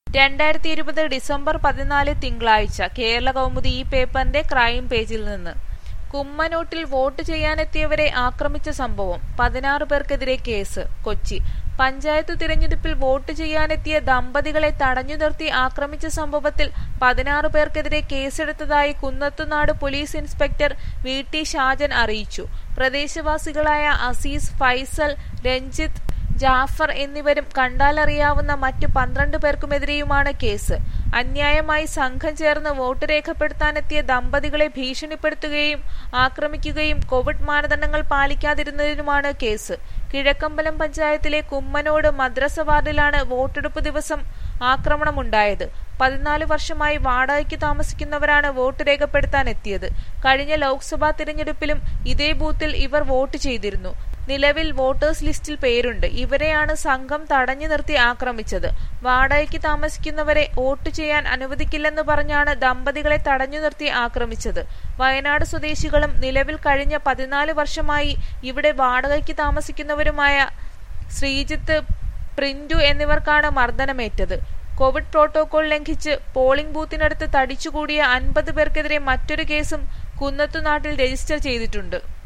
രണ്ടായിരത്തി ഇരുപത് ഡിസംബർ പതിനാല് തിങ്കളാഴ്ച കേരള കൗമുദി ഈ പേപ്പറിന്റെ ക്രൈം പേജിൽ നിന്ന് കുമ്മനോട്ടിൽ വോട്ട് ചെയ്യാനെത്തിയവരെ ആക്രമിച്ച സംഭവം പതിനാറ് പേർക്കെതിരെ കേസ് കൊച്ചി പഞ്ചായത്ത് തിരഞ്ഞെടുപ്പിൽ വോട്ട് ചെയ്യാനെത്തിയ ദമ്പതികളെ തടഞ്ഞു നിർത്തി ആക്രമിച്ച സംഭവത്തിൽ പതിനാറ് പേർക്കെതിരെ കേസെടുത്തതായി Kunnathunad police inspector V T Shajan അറിയിച്ചു പ്രദേശവാസികളായ അസീസ് ഫൈസൽ രഞ്ജിത്ത് ജാഫർ എന്നിവരും കണ്ടാലറിയാവുന്ന മറ്റു പന്ത്രണ്ട് പേർക്കുമെതിരെയുമാണ് കേസ് അന്യായമായി സംഘം ചേർന്ന് വോട്ട് രേഖപ്പെടുത്താനെത്തിയ ദമ്പതികളെ ഭീഷണിപ്പെടുത്തുകയും ആക്രമിക്കുകയും കോവിഡ് മാനദണ്ഡങ്ങൾ പാലിക്കാതിരുന്നതിനുമാണ് കേസ് കിഴക്കമ്പലം പഞ്ചായത്തിലെ കുമ്മനോട് മദ്രസ വാർഡിലാണ് വോട്ടെടുപ്പ് ദിവസം ആക്രമണമുണ്ടായത് പതിനാല് വർഷമായി വാടകയ്ക്ക് താമസിക്കുന്നവരാണ് വോട്ട് രേഖപ്പെടുത്താൻ എത്തിയത് കഴിഞ്ഞ ലോക്സഭാ തിരഞ്ഞെടുപ്പിലും ഇതേ ബൂത്തിൽ ഇവർ വോട്ട് ചെയ്തിരുന്നു നിലവിൽ വോട്ടേഴ്സ് ലിസ്റ്റിൽ പേരുണ്ട് ഇവരെയാണ് സംഘം തടഞ്ഞു നിർത്തി ആക്രമിച്ചത് വാടകയ്ക്ക് താമസിക്കുന്നവരെ വോട്ട് ചെയ്യാൻ അനുവദിക്കില്ലെന്ന് പറഞ്ഞാണ് ദമ്പതികളെ തടഞ്ഞു നിർത്തി ആക്രമിച്ചത് വയനാട് സ്വദേശികളും നിലവിൽ കഴിഞ്ഞ പതിനാല് വർഷമായി ഇവിടെ വാടകയ്ക്ക് താമസിക്കുന്നവരുമായ ശ്രീജിത്ത് പ്രിന്റു എന്നിവർക്കാണ് മർദ്ദനമേറ്റത് കോവിഡ് പ്രോട്ടോകോൾ ലംഘിച്ച് പോളിംഗ് ബൂത്തിനടുത്ത് തടിച്ചുകൂടിയ അൻപത് പേർക്കെതിരെ മറ്റൊരു കേസും കുന്നത്തുനാട്ടിൽ രജിസ്റ്റർ ചെയ്തിട്ടുണ്ട്